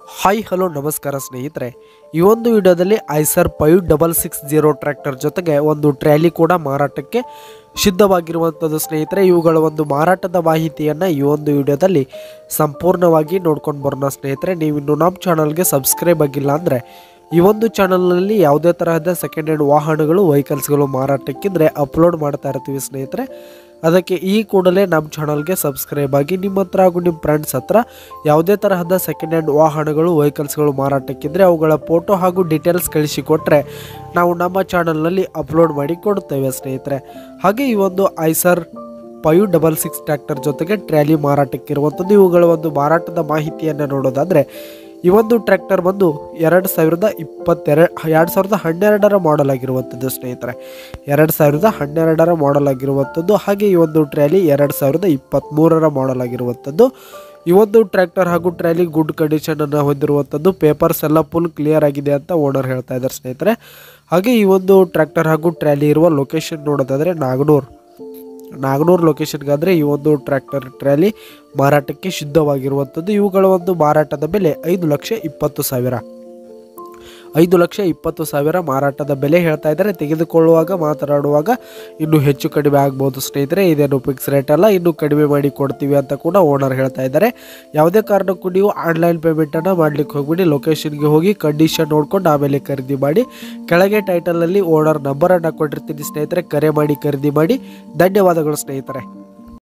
hi hello ನಮಸ್ಕಾರ ಸ್ನೇಹಿತರೆ ಈ ಒಂದು ವಿಡಿಯೋದಲ್ಲಿ Eicher five double six zero tractor ಜೊತೆಗೆ ಒಂದು ಟ್ರ್ಯಾಲಿ ಕೂಡ ಮಾರಾಟಕ್ಕೆ ಸಿದ್ಧವಾಗಿರುವಂಥದ್ದು ಸ್ನೇಹಿತರೆ ಇವುಗಳ ಒಂದು ಮಾರಾಟದ ಮಾಹಿತಿಯನ್ನು ಈ ಒಂದು ವಿಡಿಯೋದಲ್ಲಿ ಸಂಪೂರ್ಣವಾಗಿ ನೋಡ್ಕೊಂಡು ಬರೋಣ ಸ್ನೇಹಿತರೆ ನೀವಿನ್ನು ನಮ್ಮ ಚಾನಲ್ಗೆ ಸಬ್ಸ್ಕ್ರೈಬ್ ಆಗಿಲ್ಲ ಅಂದರೆ ಈ ಒಂದು ಚಾನಲ್ನಲ್ಲಿ ಯಾವುದೇ ತರಹದ ಸೆಕೆಂಡ್ ಹ್ಯಾಂಡ್ ವಾಹನಗಳು ವೆಹಿಕಲ್ಸ್ಗಳು ಮಾರಾಟಕ್ಕಿದ್ರೆ ಅಪ್ಲೋಡ್ ಮಾಡ್ತಾ ಇರ್ತೀವಿ ಸ್ನೇಹಿತರೆ ಅದಕ್ಕೆ ಈ ಕೂಡಲೇ ನಮ್ಮ ಚಾನಲ್ಗೆ ಸಬ್ಸ್ಕ್ರೈಬ್ ಆಗಿ ನಿಮ್ಮ ಹತ್ರ ಹಾಗೂ ನಿಮ್ಮ ಫ್ರೆಂಡ್ಸ್ ಹತ್ರ ಯಾವುದೇ ತರಹದ ಸೆಕೆಂಡ್ ಹ್ಯಾಂಡ್ ವಾಹನಗಳು ವೆಹಿಕಲ್ಸ್ಗಳು ಮಾರಾಟಕ್ಕಿದ್ರೆ ಅವುಗಳ ಫೋಟೋ ಹಾಗೂ ಡೀಟೇಲ್ಸ್ ಕಳಿಸಿಕೊಟ್ರೆ ನಾವು ನಮ್ಮ ಚಾನಲ್ನಲ್ಲಿ ಅಪ್ಲೋಡ್ ಮಾಡಿ ಕೊಡುತ್ತೇವೆ ಸ್ನೇಹಿತರೆ ಹಾಗೆ ಈ ಒಂದು Eicher five double six tractor ಜೊತೆಗೆ ಟ್ರ್ಯಾಲಿ ಮಾರಾಟಕ್ಕಿರುವಂಥದ್ದು ಇವುಗಳ ಒಂದು ಮಾರಾಟದ ಮಾಹಿತಿಯನ್ನು ನೋಡೋದಾದರೆ ಈ ಒಂದು ಟ್ರ್ಯಾಕ್ಟರ್ ಬಂದು ಎರಡು ಸಾವಿರದ ಇಪ್ಪತ್ತೆರಡು ಎರಡು ಸಾವಿರದ ಹನ್ನೆರಡರ ಮಾಡೆಲ್ ಆಗಿರುವಂಥದ್ದು ಸ್ನೇಹಿತರೆ ಎರಡು ಸಾವಿರದ ಹನ್ನೆರಡರ ಮಾಡೆಲ್ ಆಗಿರುವಂಥದ್ದು ಹಾಗೆ ಈ ಒಂದು ಟ್ರ್ಯಾಲಿ ಎರಡು ಸಾವಿರದ ಇಪ್ಪತ್ತ್ಮೂರರ ಮಾಡೆಲ್ ಆಗಿರುವಂಥದ್ದು ಈ ಒಂದು ಟ್ರ್ಯಾಕ್ಟರ್ ಹಾಗೂ ಟ್ರ್ಯಾಲಿ ಗುಡ್ ಕಂಡೀಷನನ್ನು ಹೊಂದಿರುವಂಥದ್ದು ಪೇಪರ್ಸ್ ಎಲ್ಲ ಫುಲ್ ಕ್ಲಿಯರ್ ಆಗಿದೆ ಅಂತ ಓನರ್ ಹೇಳ್ತಾ ಇದ್ದಾರೆ ಸ್ನೇಹಿತರೆ ಹಾಗೆ ಈ ಒಂದು ಟ್ರ್ಯಾಕ್ಟರ್ ಹಾಗೂ ಟ್ರ್ಯಾಲಿ ಇರುವ ಲೊಕೇಶನ್ ನೋಡೋದಾದರೆ ನಾಗನೂರು ನಾಗನೂರು ಲೊಕೇಶನ್ಗಾದರೆ ಈ ಒಂದು ಟ್ರ್ಯಾಕ್ಟರ್ ಟ್ರ್ಯಾಲಿ ಮಾರಾಟಕ್ಕೆ ಸಿದ್ಧವಾಗಿರುವಂಥದ್ದು ಇವುಗಳ ಒಂದು ಮಾರಾಟದ ಬೆಲೆ ಐದು ಲಕ್ಷ ಇಪ್ಪತ್ತು ಸಾವಿರ ಐದು ಲಕ್ಷ ಇಪ್ಪತ್ತು ಸಾವಿರ ಮಾರಾಟದ ಬೆಲೆ ಹೇಳ್ತಾ ಇದ್ದಾರೆ ತೆಗೆದುಕೊಳ್ಳುವಾಗ ಮಾತನಾಡುವಾಗ ಇನ್ನೂ ಹೆಚ್ಚು ಕಡಿಮೆ ಆಗ್ಬೋದು ಸ್ನೇಹಿತರೆ ಇದೇನು ಫಿಕ್ಸ್ ರೇಟ್ ಅಲ್ಲ ಇನ್ನೂ ಕಡಿಮೆ ಮಾಡಿ ಕೊಡ್ತೀವಿ ಅಂತ ಕೂಡ ಓನರ್ ಹೇಳ್ತಾ ಇದ್ದಾರೆ ಯಾವುದೇ ಕಾರಣಕ್ಕೂ ನೀವು ಆನ್ಲೈನ್ ಪೇಮೆಂಟನ್ನು ಮಾಡಲಿಕ್ಕೆ ಹೋಗ್ಬಿಡಿ ಲೊಕೇಶನ್ಗೆ ಹೋಗಿ ಕಂಡೀಷನ್ ನೋಡ್ಕೊಂಡು ಆಮೇಲೆ ಖರೀದಿ ಮಾಡಿ ಕೆಳಗೆ ಟೈಟಲಲ್ಲಿ ಓನರ್ ನಂಬರನ್ನು ಕೊಟ್ಟಿರ್ತೀನಿ ಸ್ನೇಹಿತರೆ ಕರೆ ಮಾಡಿ ಖರೀದಿ ಮಾಡಿ ಧನ್ಯವಾದಗಳು ಸ್ನೇಹಿತರೆ